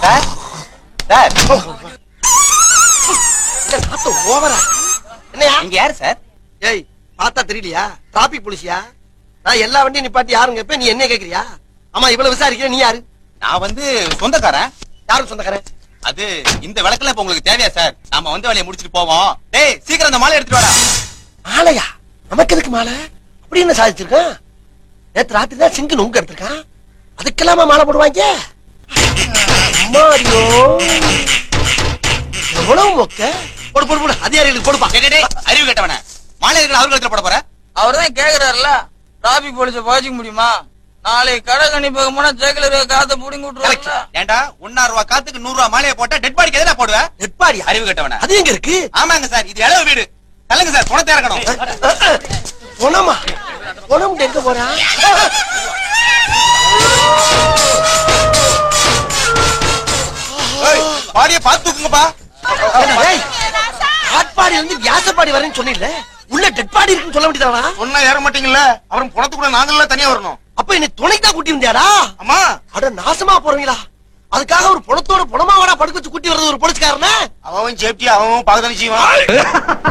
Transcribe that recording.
sir sir இல்ல, நாத்தம் ஓவரா என்னையா இங்க யாரு சார் ஏய் பார்த்தா தெரியலையா டிராபிக் போலீஸியா நான் எல்லா வண்டியும் நிப்பாட்டி யாருங்க கேப்ப நீ என்ன கேக்குறியா ஆமா இவ்வளவு விசாரிக்கிற நீ யாரு நான் வந்து சொந்தக்காரன் யாருக்கு சொந்தக்காரன் அது இந்த விளக்குல இப்ப உங்களுக்கு தேவையா சார் நாம வந்து வேலையை முடிச்சிட்டு போவோம் டேய் சீக்கிரம் அந்த மாலை எடுத்துட்டு வாடா மாலையா நமக்கு எதுக்கு மாலை அப்படி என்ன சாதிச்சிருக்கான் நேத்து ராத்திரி தான் சிங்கு நுங்க எடுத்திருக்கான் அதுக்கெல்லாமா மாலை போடுவாங்க அம்மாடியோ எவ்வளவு மொக்க போடு போடு போடு அதிகாரிகளுக்கு போடுப்பா டேய், டேய், டேய், அறிவு கேட்டவன மாலை இருக்கிற அவர் கழுத்துல போட போற அவர் தான் கேக்குறாருல டிராபிக் போலீஸ பாய்ச்சிக்க முடியுமா நாளைக்கு கடை கணிப்பாக போனா ஜெயில இருக்க காத்த புடிங்கி விட்டுருவாங்க ஏன்டா ஒன்னா ரூபா காத்துக்கு நூறு ரூபா மாலையை போட்டா டெட் பாடிக்கு எதுனா போடுவ நெட்பாடியா அறிவு கேட்டவன அது எங்க இருக்கு ஆமாங்க சார் இது இளவு வீடு தள்ளுங்க சார் பணத்தை இறக்கணும் பொணமா பொணம் எங்க போறான் ஏய், பாடியை பார்த்து தூக்குங்கப்பா ஆட்பாடி வந்து வியாசப்பாடி வரேன்னு சொன்னில்ல உள்ள டெட் பாடி இருக்குன்னு சொல்ல வேண்டியதானா சொன்னா ஏற மாட்டீங்கல்ல அவரும் பணத்துக்குள்ள நாங்கள்லாம் தனியா வரணும் அப்ப என்னை துணைக்கு தான் கூட்டி வந்தியாடா அம்மா அட நாசமா போறீங்களா அதுக்காக ஒரு பணத்தோட பணமாவடா படுக்க வச்சு கூட்டி வர்றது ஒரு பொலிச்சுக்காரன அவன் சேஃப்டி அவன் பாக்கதானே செய்வான்